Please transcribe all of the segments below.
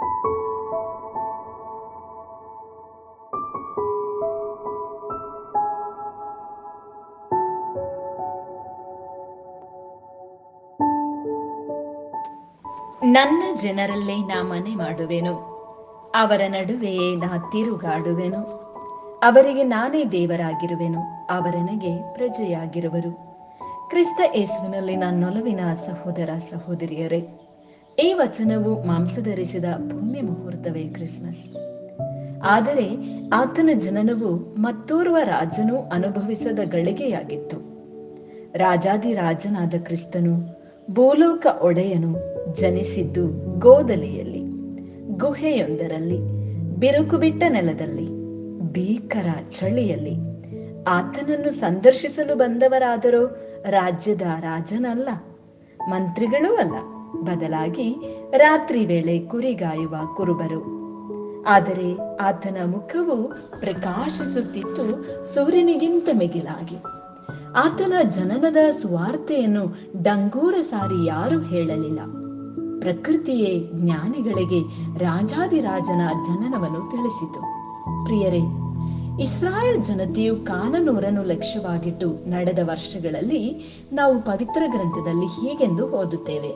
ನನ್ನ ಜನರಲ್ಲೇ ನಾ ಮನೆ ಮಾಡುವೆನು ಅವರ ನಡುವೆಯೇ ನಾ ತಿರುಗಾಡುವೆನು ಅವರಿಗೆ ನಾನೇ ದೇವರಾಗಿರುವೆನು ಅವರನಿಗೆ ಪ್ರಜೆಯಾಗಿರುವರು ಕ್ರಿಸ್ತ ಯೇಸುವಿನಲ್ಲಿ ನನ್ನೊಲವಿನ ಸಹೋದರ ಸಹೋದರಿಯರೇ ಈ ವಚನವು ಮಾಂಸ ಧರಿಸಿದ ಪುಣ್ಯ ಮುಹೂರ್ತವೇ ಕ್ರಿಸ್ಮಸ್ ಆದರೆ ಆತನ ಜನನವು ಮತ್ತೋರ್ವ ರಾಜನು ಅನುಭವಿಸದ ಗಳಿಗೆಯಾಗಿತ್ತು ರಾಜಾದಿರಾಜನಾದ ಕ್ರಿಸ್ತನು ಭೂಲೋಕ ಒಡೆಯನು ಜನಿಸಿದ್ದು ಗೋದಲಿಯಲ್ಲಿ ಗುಹೆಯೊಂದರಲ್ಲಿ ಬಿರುಕು ಬಿಟ್ಟ ನೆಲದಲ್ಲಿ ಭೀಕರ ಚಳಿಯಲ್ಲಿ ಆತನನ್ನು ಸಂದರ್ಶಿಸಲು ಬಂದವರಾದರೂ ರಾಜ್ಯದ ರಾಜನಲ್ಲ ಮಂತ್ರಿಗಳೂ ಅಲ್ಲ ಬದಲಾಗಿ ರಾತ್ರಿ ವೇಳೆ ಕುರಿಗಾಯುವ ಕುರುಬರು ಆದರೆ ಆತನ ಮುಖವು ಪ್ರಕಾಶಿಸುತ್ತಿತ್ತು ಸೂರ್ಯನಿಗಿಂತ ಮಿಗಿಲಾಗಿ ಆತನ ಜನನದ ಸುವಾರ್ತೆಯನ್ನು ಡಂಗೂರ ಸಾರಿ ಯಾರು ಹೇಳಲಿಲ್ಲ ಪ್ರಕೃತಿಯೇ ಜ್ಞಾನಿಗಳಿಗೆ ರಾಜಾದಿರಾಜನ ಜನನವನ್ನು ತಿಳಿಸಿತು ಪ್ರಿಯರೇ ಇಸ್ರಾಯೇಲ್ ಜನತೆಯು ಕಾನನೂರನ್ನು ಲಕ್ಷ್ಯವಾಗಿಟ್ಟು ನಡೆದ ವರ್ಷಗಳಲ್ಲಿ ನಾವು ಪವಿತ್ರ ಗ್ರಂಥದಲ್ಲಿ ಹೀಗೆಂದು ಓದುತ್ತೇವೆ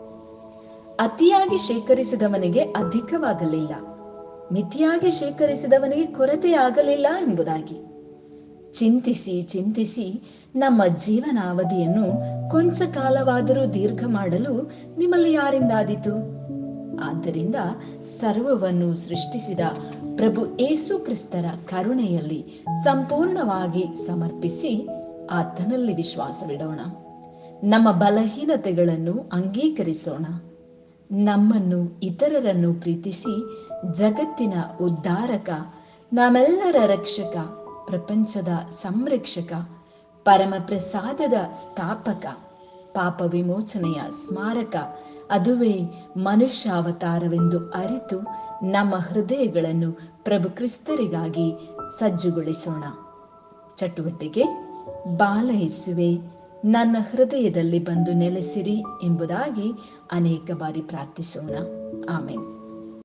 ಅತಿಯಾಗಿ ಶೇಖರಿಸಿದವನಿಗೆ ಅಧಿಕವಾಗಲಿಲ್ಲ ಮಿತಿಯಾಗಿ ಶೇಖರಿಸಿದವನಿಗೆ ಕೊರತೆಯಾಗಲಿಲ್ಲ ಎಂಬುದಾಗಿ ಚಿಂತಿಸಿ ಚಿಂತಿಸಿ ನಮ್ಮ ಜೀವನಾವಧಿಯನ್ನು ಕೊಂಚ ಕಾಲವಾದರೂ ದೀರ್ಘ ಮಾಡಲು ನಿಮ್ಮಲ್ಲಿ ಯಾರಿಂದಾದೀತು ಆದ್ದರಿಂದ ಸರ್ವವನ್ನು ಸೃಷ್ಟಿಸಿದ ಪ್ರಭು ಏಸು ಕ್ರಿಸ್ತರ ಕರುಣೆಯಲ್ಲಿ ಸಂಪೂರ್ಣವಾಗಿ ಸಮರ್ಪಿಸಿ ಆತನಲ್ಲಿ ವಿಶ್ವಾಸವಿಡೋಣ ನಮ್ಮ ಬಲಹೀನತೆಗಳನ್ನು ಅಂಗೀಕರಿಸೋಣ ನಮ್ಮನ್ನು ಇತರರನ್ನು ಪ್ರೀತಿಸಿ ಜಗತ್ತಿನ ಉದ್ಧಾರಕ ನಮ್ಮೆಲ್ಲರ ರಕ್ಷಕ ಪ್ರಪಂಚದ ಸಂರಕ್ಷಕ ಪರಮ ಪ್ರಸಾದದ ಸ್ಥಾಪಕ ಪಾಪ ವಿಮೋಚನೆಯ ಸ್ಮಾರಕ ಅದುವೇ ಮನುಷ್ಯಾವತಾರವೆಂದು ಅರಿತು ನಮ್ಮ ಹೃದಯಗಳನ್ನು ಪ್ರಭು ಕ್ರಿಸ್ತರಿಗಾಗಿ ಸಜ್ಜುಗೊಳಿಸೋಣ ಚಟುವಟಿಕೆ ಬಾಲಯಿಸುವೆ ನನ್ನ ಹೃದಯದಲ್ಲಿ ಬಂದು ನೆಲೆಸಿರಿ ಎಂಬುದಾಗಿ ಅನೇಕ ಬಾರಿ ಪ್ರಾರ್ಥಿಸೋಣ ಆಮೇಲೆ